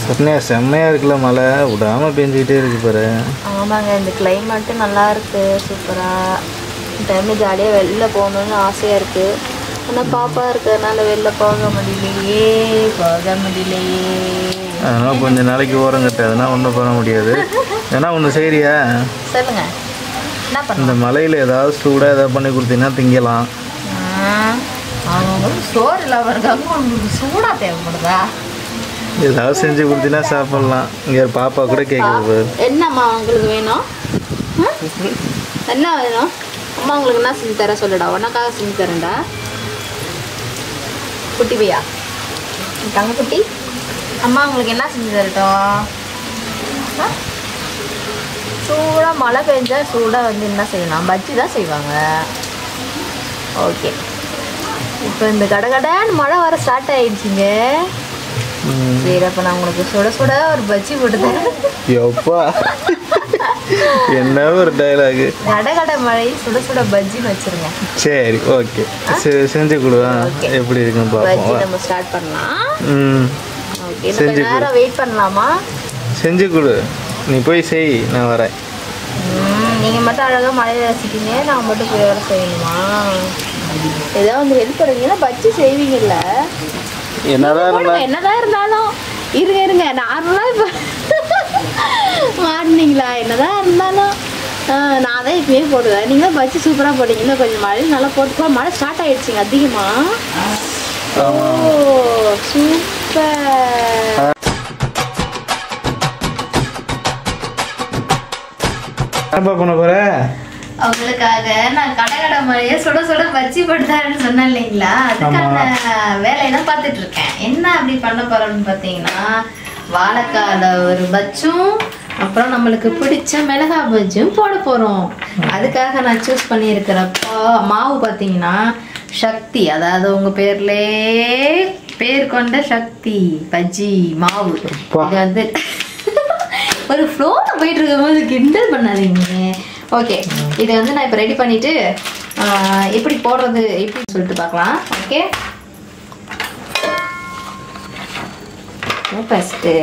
சட்னியா செம்மையாக இருக்குல்ல மழை விடாமல் பெஞ்சிக்கிட்டே இருக்கு பாரு ஆமாங்க இந்த கிளைமேட்டு நல்லா இருக்கு சூப்பராக இந்த டைமில் ஜாலியாக வெளில போகணுன்னு ஆசையாக இருக்கு ஆனால் பாப்பா இருக்கிறதுனால வெளில போக முடியலையே போக முடியலையே அதனால் கொஞ்ச நாளைக்கு ஓரம் கட்டு அதெல்லாம் ஒன்றும் பண்ண முடியாது ஏன்னா ஒன்று சரியா சொல்லுங்க என்ன பண்ண இந்த மலையில் ஏதாவது சூடாக ஏதாவது பண்ணி கொடுத்தீங்கன்னா திங்கலாம் அவங்களுக்கு சோறு இல்லாமல் இருக்காங்க உங்களுக்கு சூடாக தேவைப்படுதா ஏதாவது செஞ்சு கொடுத்தீங்கன்னா சாப்பிட்லாம் இங்கே பாப்பா கூட கேட்குது பாரு என்னம்மா உங்களுக்கு வேணும் ம்? என்ன வேணும் அம்மா உங்களுக்கு என்ன செஞ்சு தர சொல்லுடா உனக்காக செஞ்சு தரேன்டா குட்டி பையா தங்க குட்டி அம்மா உங்களுக்கு என்ன செஞ்சு தரட்டும் ஆ? சூடாக மழை பெஞ்சா சூடாக வந்து என்ன செய்யலாம் பஜ்ஜி தான் செய்வாங்க ஓகே இப்போ இந்த கடகடான்னு மழை வர ஸ்டார்ட் ஆயிடுச்சுங்க ம். சரி அப்போ நான் உங்களுக்கு சுட சுட ஒரு பஜ்ஜி போட்டு தரேன் எப்பா என்ன ஒரு டைலாகு கடகட மழை சுட சுட பஜ்ஜின்னு வச்சிருங்க சரி ஓகே சரி செஞ்சு கொடுவா Okay. எப்படி இருக்குன்னு பஜ்ஜி பார்ப்போம் நம்ம ஸ்டார்ட் பண்ணலாம் ம் ஓகே இன்னும் செஞ்சு கொஞ்ச நேரம் வெயிட் பண்ணலாமா செஞ்சு கொடு நீ போய் செய் நான் வரேன் ம், நீங்க மட்டும் அழகா மழையை ரசிக்கீங்க நான் மட்டும் போய் வேலை செய்யணுமா ஏதாவது வந்து ஹெல்ப் பண்ணுவீங்கன்னா பஜ்ஜி செய்வீங்கல்ல என்னதான் இருந்தா போடுங்க, என்னதான் இருந்தாலும் இருங்க இருங்க நார்மலா இப்போ மாட்டினீங்களா என்னதான் இருந்தாலும் ஆ, நான் தான் இப்பயே போடுவேன் நீங்க தான் பஜ்ஜி சூப்பராக போட்டீங்க இன்னும் கொஞ்சம் மழை நல்லா போட்டுக்கலாம் மழை ஸ்டார்ட் ஆயிடுச்சுங்க அதிகமா ஓ சூப்பர் என்னப்பா பண்ண போற அவங்களுக்காக நான் கடை கடை மழையை சுட சுட பஜ்ஜி போட்டுதாருன்னு சொன்னேன் இல்லைங்களா அதுக்கான வேலையை தான் பார்த்துட்டு இருக்கேன் என்ன அப்படி பண்ண போறோம்னு பார்த்தீங்கன்னா வாழைக்கால ஒரு பஜ்ஜும் அப்புறம் நம்மளுக்கு பிடிச்ச மிளகாய் பஜ்ஜும் போட போறோம் அதுக்காக நான் சூஸ் பண்ணியிருக்கிற பா- மாவு பார்த்தீங்கன்னா சக்தி அதாவது உங்க பேர்லே பேர் கொண்ட சக்தி பஜ்ஜி மாவு அப்பா. இது வந்து ஒரு ஃப்ளோல போயிட்டு இருக்கும்போது கிண்டல் பண்ணாதீங்க ஓகே இதை வந்து நான் இப்போ ரெடி பண்ணிட்டு ஆஹ், எப்படி போடுறது எப்படின்னு சொல்லிட்டு பார்க்கலாம் ஓகே ஃபஸ்ட்டு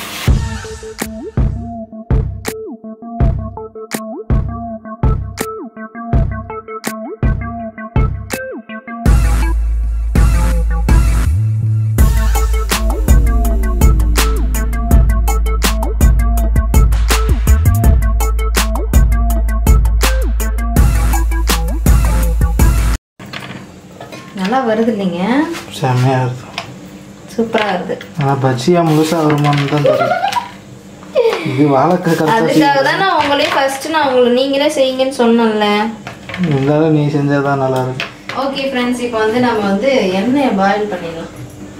நல்லா வருது இல்லைங்க செம்மையா இருக்கு சூப்பராக வருது ஆனால் பஜ்ஜியா முழுசா வருமானு தான் தெரியும் இது வாழைக்காய் கரெக்டாக அதுக்காக தான் நான் உங்களையும் ஃபர்ஸ்ட் நான் உங்களை நீங்களே செய்யுங்கன்னு சொன்னேன்ல இருந்தாலும் நீ செஞ்சால் தான் நல்லா இருக்கும் ஓகே ஃப்ரெண்ட்ஸ் இப்போ வந்து நம்ம வந்து எண்ணெயை பாயில் பண்ணிடலாம்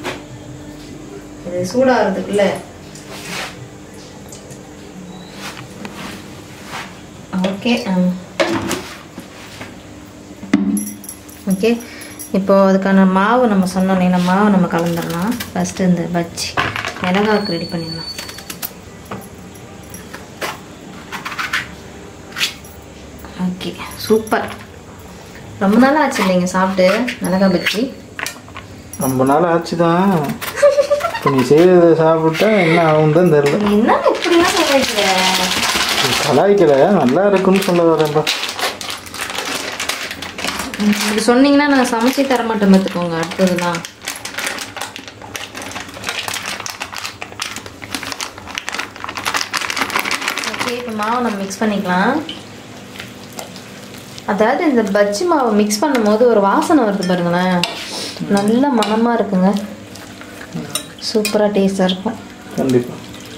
இது சூடாகிறதுக்குள்ள ஓகே ஓகே இப்போ அதுக்கான மாவு நம்ம சொன்னோம் இல்லைங்களா மாவு நம்ம கலந்துடலாம் ஃபஸ்ட்டு இந்த பஜ்ஜி மிளகாக்கு ரெடி பண்ணிடலாம் ஓகே சூப்பர் ரொம்ப நாள் ஆச்சு இல்லைங்க சாப்பிட்டு மிளகா பஜ்ஜி ரொம்ப நாள் ஆச்சு தான் இப்போ நீ செய்யறத சாப்பிட்டா என்ன ஆகும் தான் தெரில நீ என்ன இப்படிலாம் சொல்றீங்க கலாய்க்கல நல்லா இருக்குன்னு சொல்ல வரேன்ப்பா இப்படி சொன்னீங்கன்னா நான் சமைச்சு தர மாட்டேன் பார்த்துக்கோங்க அடுத்ததுலாம் ஓகே இப்போ மாவு நம்ம மிக்ஸ் பண்ணிக்கலாம் அதாவது இந்த பஜ்ஜி மாவை மிக்ஸ் பண்ணும்போது ஒரு வாசனை வருது பாருங்களேன் நல்ல மணமா இருக்குங்க சூப்பராக டேஸ்டாக இருக்கும் கண்டிப்பாக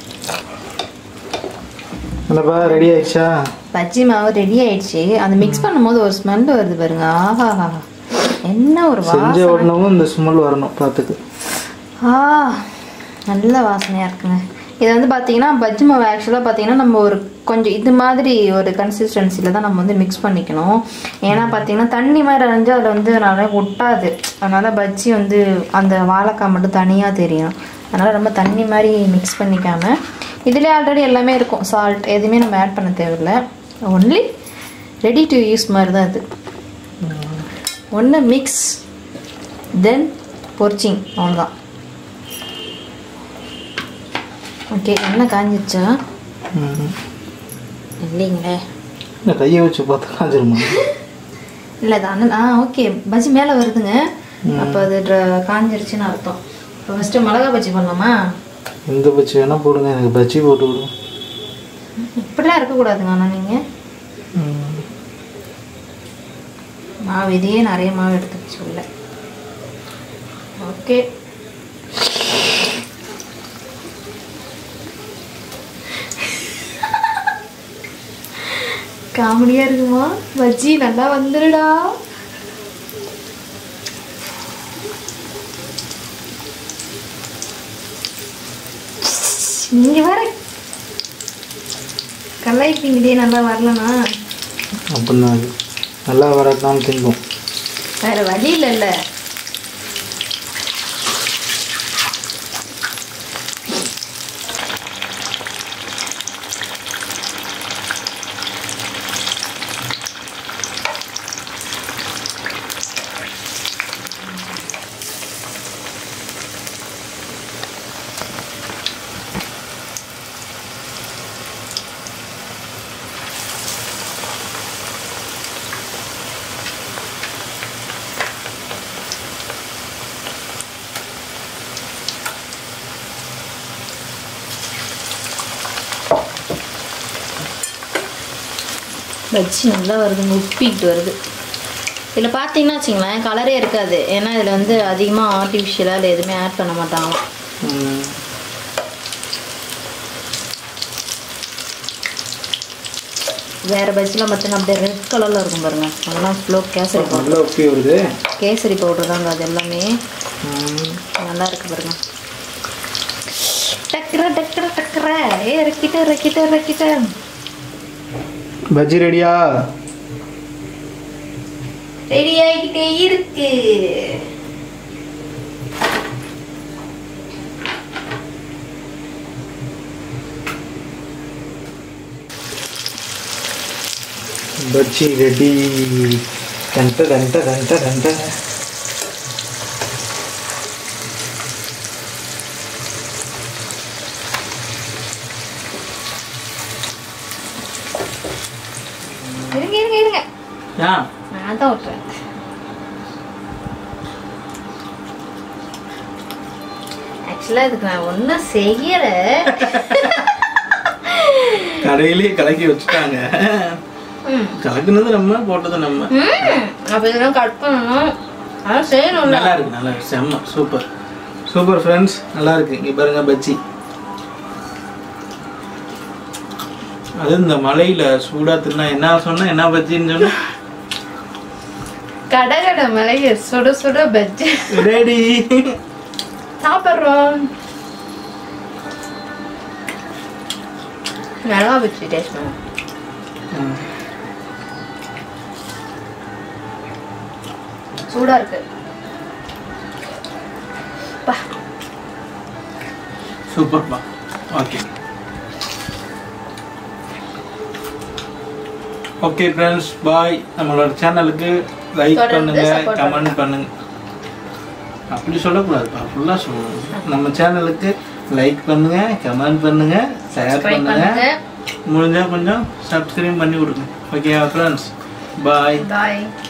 என்னப்பா ரெடி ஆயிடுச்சா பஜ்ஜி மாவு ரெடி ஆயிடுச்சு அந்த மிக்ஸ் பண்ணும்போது ஒரு ஸ்மெல் வருது பாருங்க ஆஹா என்ன ஒரு செஞ்ச வாசனை உடனவும் இந்த ஸ்மெல் வரணும் பார்த்துக்கு ஆ நல்ல வாசனையாக இருக்குங்க இது வந்து பார்த்தீங்கன்னா பஜ்ஜி மாவு ஆக்சுவலாக பார்த்தீங்கன்னா நம்ம ஒரு கொஞ்சம் இது மாதிரி ஒரு கன்சிஸ்டன்சியில் தான் நம்ம வந்து மிக்ஸ் பண்ணிக்கணும் ஏன்னா பார்த்தீங்கன்னா தண்ணி மாதிரி அரைஞ்சு அதில் வந்து நல்லா ஒட்டாது அதனால் பஜ்ஜி வந்து அந்த வாழைக்காய் மட்டும் தனியாக தெரியும் அதனால் ரொம்ப தண்ணி மாதிரி மிக்ஸ் பண்ணிக்காம இதுலேயே ஆல்ரெடி எல்லாமே இருக்கும் சால்ட் எதுவுமே நம்ம ஆட் பண்ண தேவையில்லை ஒன்லி ரெடி டு யூஸ் மாதிரி தான் இது ஒன்று மிக்ஸ் தென் பொரிச்சிங் அவ்வளோதான் ஓகே எண்ணெய் காஞ்சிருச்சா ம். இல்லைங்களே இந்த கையை வச்சு பார்த்தா காஞ்சிருமா இல்லை அது அண்ணன் ஆ ஓகே பஜ்ஜி மேலே வருதுங்க அப்போ அது ட்ர- காஞ்சிருச்சுன்னு அர்த்தம் இப்போ ஃபஸ்ட்டு மிளகா பஜ்ஜி பண்ணலாமா எந்த பச்சி வேணால் போடுங்க எனக்கு பச்சி போட்டு விடுங்க இப்படிலாம் இருக்கக்கூடாதுங்க அண்ணா நீங்கள் ம். மாவு இதையே நிறைய மாவு எடுத்துக்கிச்சு உள்ள ஓகே காமெடியா இருக்குமா பஜ்ஜி நல்லா வந்துருடா நீங்க வேற கலாய்ப்பீங்களே நல்லா வரலனா அப்படின்னா அது நல்லா வரட்டான்னு திங்கும் வேற வழி இல்லைல்ல பஜ்ஜி நல்லா வருதுங்க உப்பிக்கிட்டு வருது இதில் பார்த்தீங்கன்னா வச்சுங்களேன் கலரே இருக்காது ஏன்னா இதில் வந்து அதிகமாக ஆர்டிஃபிஷியலாக இல்லை எதுவுமே ஆட் பண்ண மாட்டாங்களாம் ம். வேறு பஜ்ஜிலாம் பார்த்தீங்கன்னா அப்படியே ரெட் கலரில் இருக்கும் பாருங்க அதெல்லாம் ஸ்லோ கேசரி பவுடர் நல்லா உப்பி வருது கேசரி பவுடர் தாங்க அது எல்லாமே ம். நல்லா இருக்கு பாருங்க டக்குற டக்குற டக்குற ஏ இறக்கிட்ட இறக்கிட்ட இறக்கிட்ட பஜ்ஜி ரெடியா ரெடி ஆகிக்கிட்டே இருக்கு பஜ்ஜி ரெடி கண்ட கண்ட கண்ட கண்ட இருங்க இருங்க இருங்க ஆ நான் தான் விட்டுறேன் ஆக்சுவலாக இதுக்கு நான் ஒன்றும் செய்யலை கடையிலேயே கலக்கி வச்சுட்டாங்க ம் கலக்குனது நம்ம போட்டது நம்ம ம் அப்போ இதெல்லாம் கட் பண்ணணும் அதான் செய்யணும்ல நல்லா இருக்கு நல்லா இருக்கு செம்ம சூப்பர் சூப்பர் ஃப்ரெண்ட்ஸ் நல்லா இருக்கு இங்க பாருங்க பஜ்ஜி அது இந்த மலையில சூடா தின்னா என்ன சொன்னா என்ன பஜ்ஜின்னு சொன்னா கடகட மலைய சுட சுட பஜ்ஜி ரெடி சாப்பிட்றோம் மிளகா பஜ்ஜி டேஸ்ட் பண்ணும் சூடா இருக்கு பா சூப்பர்ப்பா ஓகே ஓகே ஃப்ரெண்ட்ஸ் பாய் நம்மளோட சேனலுக்கு லைக் தொடர்ந்து பண்ணுங்க support கமெண்ட் பண்ணுங்க அப்படி சொல்லக்கூடாதுப்பா ஃபுல்லாக சொல்லணும் நம்ம சேனலுக்கு லைக் பண்ணுங்க கமெண்ட் பண்ணுங்க ஷேர் ட்ரை பண்ணுங்க பண்ணுங்க முடிஞ்சா கொஞ்சம் சப்ஸ்கிரைப் பண்ணி விடுங்க ஓகே ஃப்ரெண்ட்ஸ் பாய் பாய்